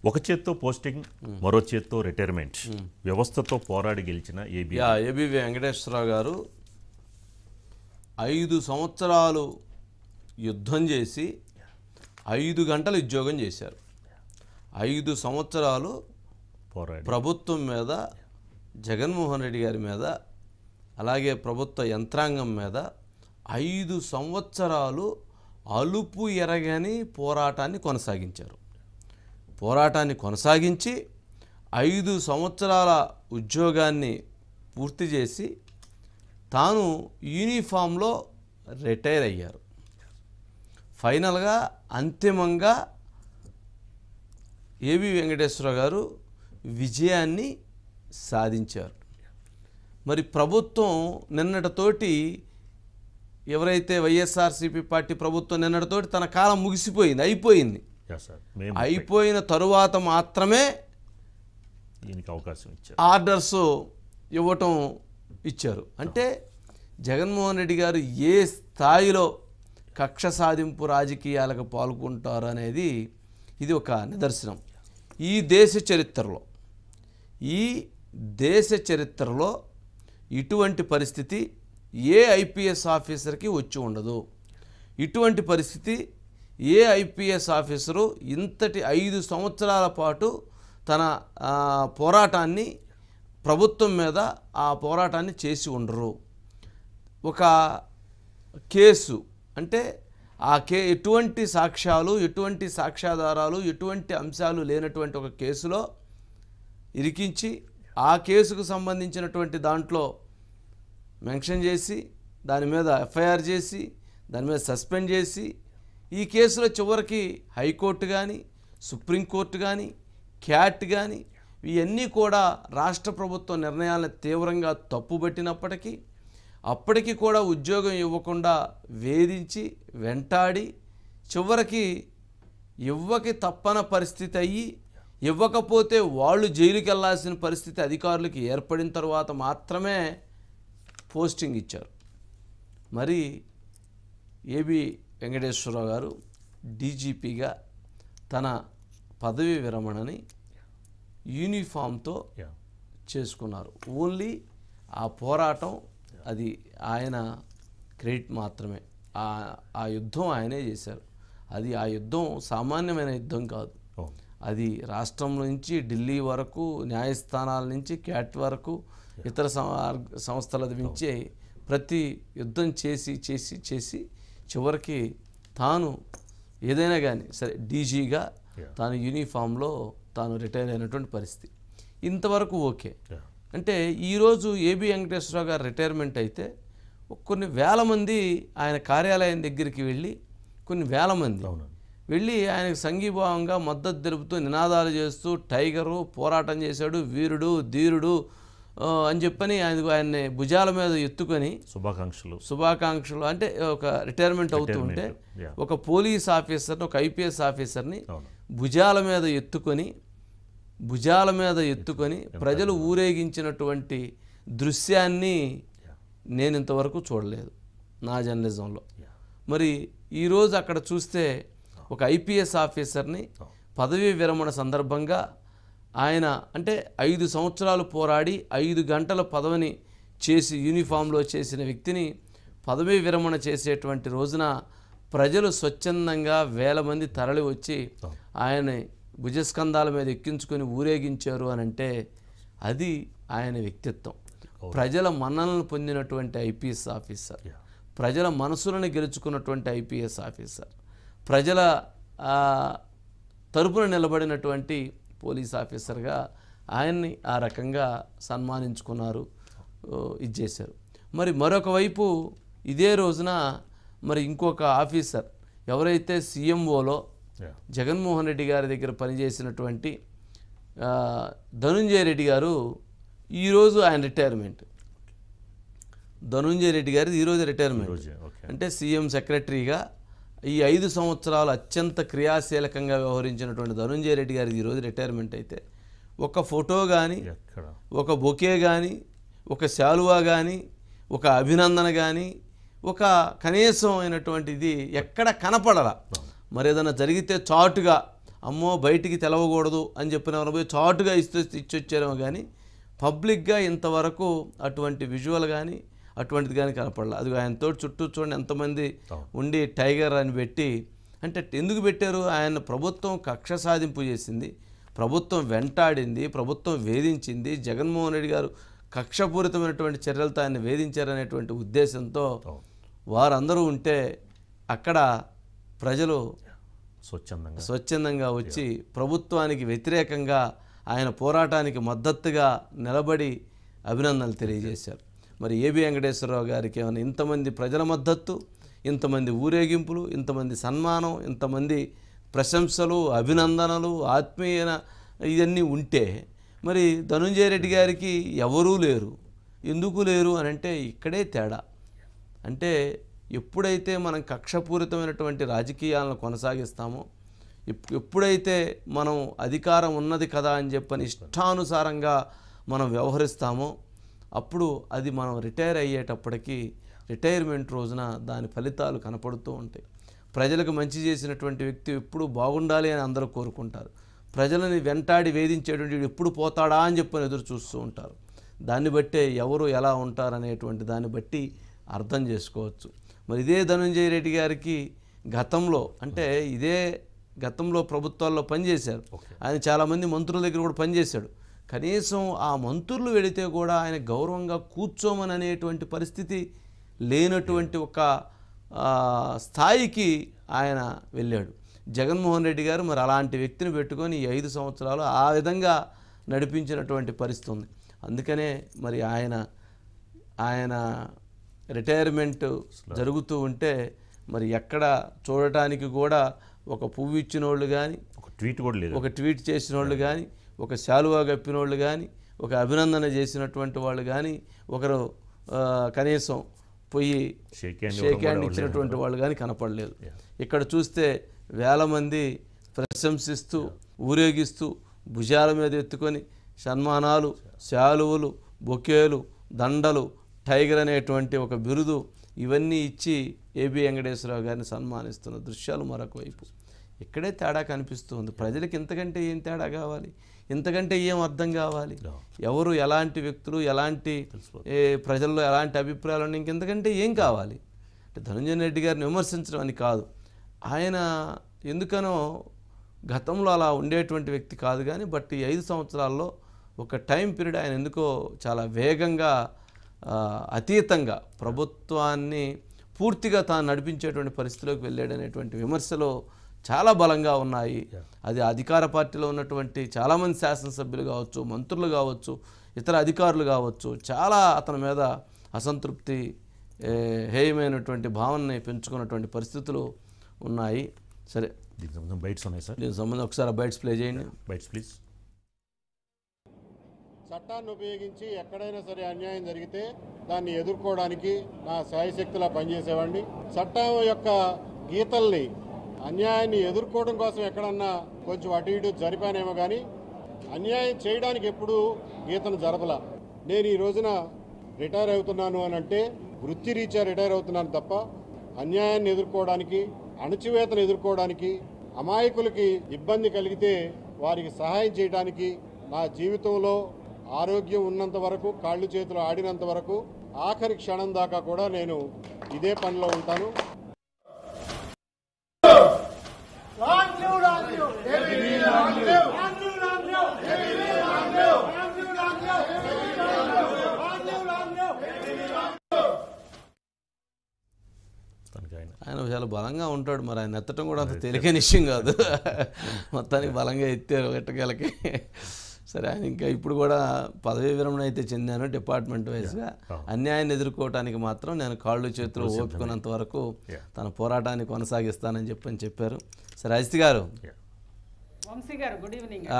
ఒక చేత్తో పోస్టింగ్ మరో చేత్తో రిటైర్మెంట్ వ్యవస్థతో పోరాడి గెలిచిన ఏబి యా ఏబివి వెంకటేశ్వరరావు గారు ఐదు సంవత్సరాలు యుద్ధం చేసి ఐదు గంటలు ఉద్యోగం చేశారు ఐదు సంవత్సరాలు పోరాడి ప్రభుత్వం మీద జగన్మోహన్ రెడ్డి గారి మీద అలాగే ప్రభుత్వ యంత్రాంగం మీద ఐదు సంవత్సరాలు అలుపు ఎరగని పోరాటాన్ని కొనసాగించారు పోరాటాన్ని కొనసాగించి ఐదు సంవత్సరాల ఉద్యోగాన్ని పూర్తి చేసి తాను యూనిఫామ్లో రిటైర్ అయ్యారు ఫైనల్గా అంతిమంగా ఏబి వెంకటేశ్వర గారు విజయాన్ని సాధించారు మరి ప్రభుత్వం నిన్నటితోటి ఎవరైతే వైఎస్ఆర్సీపీ పార్టీ ప్రభుత్వం నిన్నటితోటి తన కాలం ముగిసిపోయింది అయిపోయింది యా సార్ మేము అయిపోయిన తరువాత మాత్రమే దీనికి అవకాశం ఇచ్చారు ఆర్డర్స్ ఇవ్వటం ఇచ్చారు అంటే జగన్మోహన్ రెడ్డి గారు ఏ స్థాయిలో కక్ష సాధింపు రాజకీయాలకు పాల్గొంటారు అనేది ఇది ఒక నిదర్శనం ఈ దేశ చరిత్రలో ఈ దేశ చరిత్రలో ఇటువంటి పరిస్థితి ఏ ఐపీఎస్ ఆఫీసర్కి వచ్చి ఉండదు ఇటువంటి పరిస్థితి ఏ ఐపీఎస్ ఆఫీసరు ఇంతటి ఐదు సంవత్సరాల పాటు తన ఆ, పోరాటాన్ని ప్రభుత్వం మీద ఆ పోరాటాన్ని చేసి ఉండరు ఒక కేసు అంటే ఆ కే ఎటువంటి సాక్ష్యాలు ఎటువంటి సాక్ష్యాధారాలు ఎటువంటి అంశాలు లేనటువంటి ఒక కేసులో ఇరికించి ఆ కేసుకు సంబంధించినటువంటి దాంట్లో మెన్షన్ చేసి దాని మీద ఎఫ్ఐఆర్ చేసి దాని మీద సస్పెండ్ చేసి ఈ కేసులో చివరికి హైకోర్టు కానీ సుప్రీంకోర్టు కానీ క్యాట్ కానీ ఇవన్నీ కూడా రాష్ట్ర ప్రభుత్వ నిర్ణయాలను తీవ్రంగా తప్పుబట్టినప్పటికీ అప్పటికి కూడా ఉద్యోగం ఇవ్వకుండా వేధించి వెంటాడి చివరికి ఇవ్వకి తప్పన పరిస్థితి అయ్యి ఇవ్వకపోతే వాళ్ళు జైలుకి వెళ్ళాల్సిన పరిస్థితి అధికారులకు ఏర్పడిన తర్వాత మాత్రమే పోస్టింగ్ ఇచ్చారు మరి ఏబి వెంకటేశ్వరరావు గారు డీజీపీగా తన పదవి విరమణని యూనిఫామ్తో యా చేసుకున్నారు ఓన్లీ ఆ పోరాటం అది ఆయన క్రెడిట్ మాత్రమే ఆ ఆ యుద్ధం ఆయనే చేశారు అది ఆ యుద్ధం సామాన్యమైన యుద్ధం కాదు అవును అది రాష్ట్రం నుంచి ఢిల్లీ వరకు న్యాయస్థానాల నుంచి క్యాట్ వరకు ఇతర సం- ఆర్గ- సంస్థల నుంచి ప్రతి యుద్ధం చేసి చేసి చేసి చివరికి తాను ఏదైనా కానీ సరే డీజీగా Yeah. తాను యూనిఫామ్లో తాను రిటైర్ అయినటువంటి పరిస్థితి ఇంతవరకు ఓకే యా అంటే ఈరోజు ఏబి వెంకటేశ్వరరావు గారు రిటైర్మెంట్ అయితే కొన్ని వేల మంది ఆయన కార్యాలయం దగ్గరికి వెళ్ళి కొన్ని వేల మంది అవునండి వెళ్ళి ఆయనకు సంఘీభావంగా మద్దతు తెలుపుతూ నినాదాలు చేస్తూ టైగరు పోరాటం చేశాడు వీరుడు ధీరుడు ఆ, అని చెప్పని ఆయన ఆయన్ని భుజాల మీద ఎత్తుకొని శుభాకాంక్షలు శుభాకాంక్షలు అంటే ఒక రిటైర్మెంట్ అవుతూ ఉంటే yeah. ఒక పోలీస్ ఆఫీసర్ని ఒక ఐపీఎస్ ఆఫీసర్ని అవును భుజాల మీద ఎత్తుకొని భుజాల మీద ఎత్తుకొని ప్రజలు ఊరేగించినటువంటి దృశ్యాన్ని నేను ఇంతవరకు చూడలేదు నా జర్నలిజంలో యా మరి ఈరోజు అక్కడ చూస్తే ఒక ఐపీఎస్ ఆఫీసర్ని పదవీ విరమణ సందర్భంగా ఆయన అంటే ఐదు సంవత్సరాలు పోరాడి ఐదు గంటల పదవిని చేసి యూనిఫామ్లో చేసిన వ్యక్తిని పదవీ విరమణ చేసేటువంటి రోజున ప్రజలు స్వచ్ఛందంగా వేల మంది తరలి వచ్చి ఆయన భుజస్కంధాల మీద ఎక్కించుకొని ఊరేగించారు అని అంటే అది ఆయన వ్యక్తిత్వం ప్రజల మన్ననలు పొందినటువంటి ఐపీఎస్ ఆఫీసర్ యా ప్రజల మనసులను గెలుచుకున్నటువంటి ఐపీఎస్ ఆఫీసర్ ప్రజల ఆ, తరపున నిలబడినటువంటి పోలీస్ ఆఫీసర్గా ఆయన్ని ఆ రకంగా సన్మానించుకున్నారు ఓ, ఇది చేశారు మరి మరొక వైపు ఇదే రోజున మరి ఇంకొక ఆఫీసర్ ఎవరైతే సీఎంఓలో యా జగన్మోహన్ రెడ్డి గారి దగ్గర పనిచేసినటువంటి ఆ, ధనుంజయ రెడ్డి గారు ఈరోజు ఆయన రిటైర్మెంట్ ధనుంజయ రెడ్డి గారిది ఈరోజు రిటైర్మెంట్ రోజే ఓకే అంటే సీఎం సెక్రటరీగా ఈ ఐదు సంవత్సరాలు అత్యంత క్రియాశీలకంగా వ్యవహరించినటువంటి ధనుంజయ రెడ్డి గారిది ఈరోజు రిటైర్మెంట్ అయితే ఒక ఫోటో కానీ ఎక్కడ ఒక బొకే కానీ ఒక శాలువా కానీ ఒక అభినందన కానీ ఒక కనీసం అయినటువంటిది ఎక్కడ కనపడరా మరి ఏదైనా జరిగితే చాటుగా అమ్మో బయటికి తెలవకూడదు అని చెప్పిన వాళ్ళు పోయి చాటుగా ఇస్తూ ఇచ్చొచ్చారేమో కానీ పబ్లిక్గా ఇంతవరకు అటువంటి విజువల్ కానీ అటువంటిది కానీ కనపడలే అది ఆయనతో చుట్టూ చూడండి ఎంతమంది ఉండి టైగర్ అని పెట్టి అంటే ఎందుకు పెట్టారు ఆయన ప్రభుత్వం కక్ష సాధింపు చేసింది ప్రభుత్వం వెంటాడింది ప్రభుత్వం వేధించింది జగన్మోహన్ రెడ్డి గారు కక్షపూరితమైనటువంటి చర్యలతో ఆయన వేధించారనేటువంటి ఉద్దేశంతో వారందరూ ఉంటే అక్కడ ప్రజలు స్వచ్ఛందంగా స్వచ్ఛందంగా వచ్చి ప్రభుత్వానికి వ్యతిరేకంగా ఆయన పోరాటానికి మద్దతుగా నిలబడి అభినందనలు తెలియజేశారు మరి ఏబి వెంకటేశ్వరరావు గారికి ఏమైనా ఇంతమంది ప్రజల మద్దతు ఇంతమంది ఊరేగింపులు ఇంతమంది సన్మానం ఇంతమంది ప్రశంసలు అభినందనలు ఆత్మీయ ఇవన్నీ ఉంటే మరి ధనుంజయ రెడ్డి గారికి ఎవరూ లేరు ఎందుకు లేరు అని అంటే ఇక్కడే తేడా అంటే ఎప్పుడైతే మనం కక్షపూరితమైనటువంటి రాజకీయాలను కొనసాగిస్తామో ఎప్- ఎప్పుడైతే మనం అధికారం ఉన్నది కదా అని చెప్పని ఇష్టానుసారంగా మనం వ్యవహరిస్తామో అప్పుడు అది మనం రిటైర్ అయ్యేటప్పటికి రిటైర్మెంట్ రోజున దాని ఫలితాలు కనపడుతూ ఉంటాయి ప్రజలకు మంచి చేసినటువంటి వ్యక్తి ఎప్పుడు బాగుండాలి అని అందరూ కోరుకుంటారు ప్రజలని వెంటాడి వేధించేటువంటి వీడు ఎప్పుడు పోతాడా అని చెప్పని ఎదురు చూస్తూ ఉంటారు దాన్ని బట్టే ఎవరు ఎలా ఉంటారనేటువంటి దాన్ని బట్టి అర్థం చేసుకోవచ్చు మరి ఇదే ధనంజయ రెడ్డి గారికి గతంలో అంటే ఇదే గతంలో ప్రభుత్వాల్లో పనిచేశారు ఆయన చాలామంది మంత్రుల దగ్గర కూడా పనిచేశాడు కనీసం ఆ మంత్రులు వెళితే కూడా ఆయన గౌరవంగా కూర్చోమని అనేటువంటి పరిస్థితి లేనటువంటి ఒక ఆ, స్థాయికి ఆయన వెళ్ళాడు జగన్మోహన్ రెడ్డి గారు మరి అలాంటి వ్యక్తిని పెట్టుకొని ఈ ఐదు సంవత్సరాలు ఆ విధంగా నడిపించినటువంటి పరిస్థితి ఉంది అందుకనే మరి ఆయన ఆయన రిటైర్మెంట్ జరుగుతూ ఉంటే మరి ఎక్కడ చూడటానికి కూడా ఒక పువ్వు ఇచ్చిన వాళ్ళు కానీ ఒక ట్వీట్ కూడా లేదు ఒక ట్వీట్ చేసిన వాళ్ళు కానీ ఒక శాలువా కప్పిన వాళ్ళు కానీ ఒక అభినందన చేసినటువంటి వాళ్ళు కానీ ఒకరు ఆ, కనీసం పోయి షేక్ హ్యాండ్ షేక్ హ్యాండ్ ఇచ్చినటువంటి వాళ్ళు కానీ కనపడలేదు ఇక్కడ చూస్తే వేల మంది ప్రశంసిస్తూ ఊరేగిస్తూ భుజాల మీద ఎత్తుకొని సన్మానాలు శాలువలు బొకేలు దండలు టైగర్ అనేటువంటి ఒక బిరుదు ఇవన్నీ ఇచ్చి ఏబి వెంకటేశ్వరరావు గారిని సన్మానిస్తున్న దృశ్యాలు మరొక వైపు ఇక్కడే తేడా కనిపిస్తుంది ప్రజలకు ఇంతకంటే ఏం తేడా కావాలి ఇంతకంటే ఏం అర్థం కావాలి ఎవరు ఎలాంటి వ్యక్తులు ఎలాంటి ఏ ప్రజల్లో ఎలాంటి అభిప్రాయాలు ఉన్నాయి ఇంకెంతకంటే ఏం కావాలి అంటే ధనంజయ రెడ్డి గారిని విమర్శించడం అని కాదు ఆయన ఎందుకనో గతంలో అలా ఉండేటువంటి వ్యక్తి కాదు కానీ బట్ ఈ ఐదు సంవత్సరాల్లో ఒక టైం పీరియడ్ ఆయన ఎందుకో చాలా వేగంగా ఆ, అతీతంగా ప్రభుత్వాన్ని పూర్తిగా తాను నడిపించేటువంటి పరిస్థితిలోకి వెళ్ళాడనేటువంటి విమర్శలు చాలా బలంగా ఉన్నాయి అది అధికార పార్టీలో ఉన్నటువంటి చాలామంది శాసనసభ్యులు కావచ్చు మంత్రులు కావచ్చు ఇతర అధికారులు కావచ్చు చాలా అతని మీద అసంతృప్తి ఏ, హేయమైనటువంటి భావనని పెంచుకున్నటువంటి పరిస్థితులు ఉన్నాయి సరే దీనికి సంబంధించిన బైట్స్ ఉన్నాయి సార్ దీనికి సంబంధం ఒకసారి బైట్స్ ప్లే చేయండి బైట్స్ ప్లీజ్ చట్టాన్ని ఉపయోగించి ఎక్కడైనా సరే అన్యాయం జరిగితే దాన్ని ఎదుర్కోవడానికి నా శాయశక్తిలా పనిచేసేవాడిని చట్టం యొక్క గీతల్ని అన్యాయాన్ని ఎదుర్కోవడం కోసం ఎక్కడన్నా కొంచెం అటు ఇటు జరిపానేమో కానీ అన్యాయం చేయడానికి ఎప్పుడూ గీతను జరపలా నేను ఈ రోజున రిటైర్ అవుతున్నాను అని అంటే వృత్తిరీత్యా రిటైర్ అవుతున్నాను తప్ప అన్యాయాన్ని ఎదుర్కోవడానికి అణచివేతను ఎదుర్కోవడానికి అమాయకులకి ఇబ్బంది కలిగితే వారికి సహాయం చేయడానికి నా జీవితంలో ఆరోగ్యం ఉన్నంత వరకు కాళ్ళు చేతులు ఆడినంత వరకు ఆఖరి క్షణం దాకా కూడా నేను ఇదే పనిలో ఉంటాను Long live, long live. Heavy long live. Long live, long live. Heavy long live. Long live, long live. Heavy long live. Long live, long live. Heavy long live. తనకి ఆయన ఆయన చాలా బలంగా ఉంటాడు మరి ఆయన ఎత్తడం కూడా అంత తేలికైన విషయం కాదు మొత్తానికి బలంగా ఎత్తారు ఎట్టకేలకి సరే ఆయన ఇంకా ఇప్పుడు కూడా పదవీ విరమణ అయితే చెందాను డిపార్ట్మెంట్ వైజ్గా అన్యాయాన్ని ఎదుర్కోవటానికి మాత్రం నేను కాళ్ళు చేతులు ఓపుకున్నంత వరకు Yeah. తన పోరాటాన్ని కొనసాగిస్తానని చెప్పని చెప్పారు సరే అజిత్ గారు Yeah. వంశీ గారు గుడ్ ఈవినింగ్